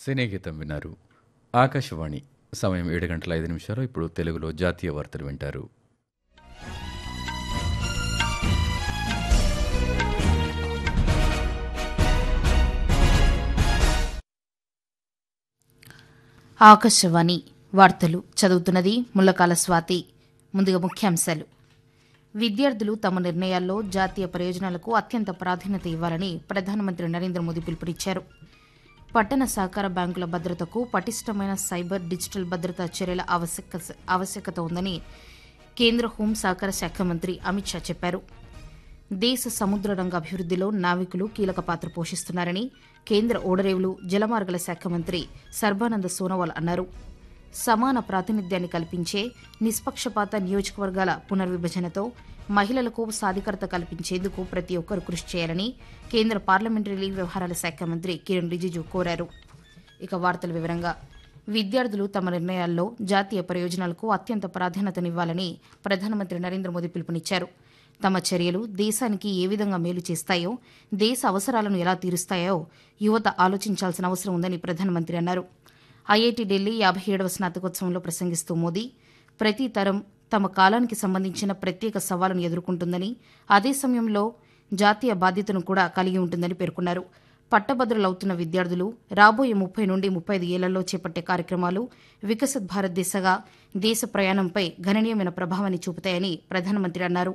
సినీ గీతం విన్నారు ఆకాశవాణి సమయం ఏడు గంటల ఐదు నిమిషాలు ఇప్పుడు తెలుగులో జాతీయ వార్తలు వింటారు ఆకాశవాణి వార్తలు చదువుతున్నది ముల్లకాల స్వాతి ముందుగా ముఖ్యాంశాలు విద్యార్థులు తమ నిర్ణయాల్లో జాతీయ ప్రయోజనాలకు అత్యంత ప్రాధాన్యత ఇవ్వాలని ప్రధానమంత్రి నరేంద్ర మోదీ పిలుపునిచ్చారు పట్టణ సహకార బ్యాంకుల భద్రతకు పటిష్టమైన సైబర్ డిజిటల్ భద్రతా చర్యల ఆవశ్యక ఆవశ్యకత ఉందని కేంద్ర హోం సహకార శాఖ మంత్రి అమిత్ షా చెప్పారు దేశ సముద్ర రంగ అభివృద్దిలో నావికులు కీలక పాత్ర పోషిస్తున్నారని కేంద్ర ఓడరేవులు జలమార్గల శాఖ మంత్రి సర్బానంద సోనోవాల్ అన్నారు సమాన ప్రాతినిధ్యాన్ని కల్పించే నిష్పక్షపాత నియోజకవర్గాల పునర్విభజనతో మహిళలకు సాధికారత కల్పించేందుకు ప్రతి ఒక్కరూ కృషి చేయాలని కేంద్ర పార్లమెంటరీ వ్యవహారాల శాఖ మంత్రి కిరణ్ రిజిజు కోరారు ఇక వార్తల వివరంగా విద్యార్థులు తమ నిర్ణయాల్లో జాతీయ ప్రయోజనాలకు అత్యంత ప్రాధాన్యతనివ్వాలని ప్రధానమంత్రి నరేంద్ర మోదీ పిలుపునిచ్చారు తమ చర్యలు దేశానికి ఏ విధంగా మేలు చేస్తాయో దేశ అవసరాలను ఎలా తీరుస్తాయో యువత ఆలోచించాల్సిన అవసరం ఉందని ప్రధానమంత్రి అన్నారు ఐఐటి ఢిల్లీ యాభై ఏడవ స్నాతకోత్సవంలో ప్రసంగిస్తూ మోదీ ప్రతి తరం తమ కాలానికి సంబంధించిన ప్రత్యేక సవాలును ఎదుర్కొంటుందని అదే సమయంలో జాతీయ బాధ్యతను కూడా కలిగి ఉంటుందని పేర్కొన్నారు పట్టభద్రులవుతున్న విద్యార్థులు రాబోయే ముప్పై నుండి ముప్పై ఐదు ఏళ్లలో చేపట్టే కార్యక్రమాలు వికసిత్ భారత్ దిశగా దేశ ప్రయాణంపై గణనీయమైన ప్రభావాన్ని చూపుతాయని ప్రధానమంత్రి అన్నారు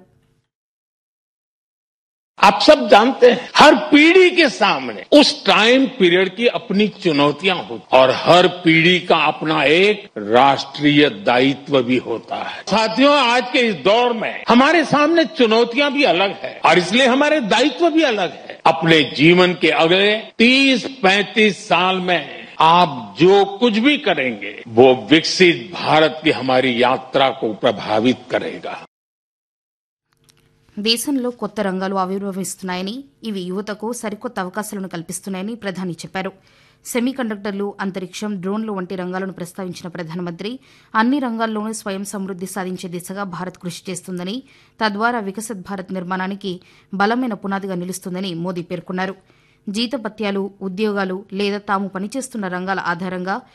आप सब जानते हैं हर पीढ़ी के सामने उस टाइम पीरियड की अपनी चुनौतियां होती और हर पीढ़ी का अपना एक राष्ट्रीय दायित्व भी होता है साथियों आज के इस दौर में हमारे सामने चुनौतियां भी अलग है और इसलिए हमारे दायित्व भी अलग है अपने जीवन के अगले 30-35 साल में आप जो कुछ भी करेंगे वो विकसित भारत की हमारी यात्रा को प्रभावित करेगा దేశంలో కొత్త రంగాలు ఆవిర్భవిస్తున్నాయని ఇవి యువతకు సరికొత్త అవకాశాలను కల్పిస్తున్నాయని ప్రధాని చెప్పారు సెమీ కండక్టర్లు అంతరిక్షం డ్రోన్లు వంటి రంగాలను ప్రస్తావించిన ప్రధానమంత్రి అన్ని రంగాల్లోనూ స్వయం సమృద్ది సాధించే దిశగా భారత్ కృషి చేస్తుందని తద్వారా వికసిత్ భారత్ నిర్మాణానికి బలమైన పునాదిగా నిలుస్తుందని మోదీ పేర్కొన్నారు జీతపత్యాలు ఉద్యోగాలు లేదా తాము పనిచేస్తున్న రంగాల ఆధారంగా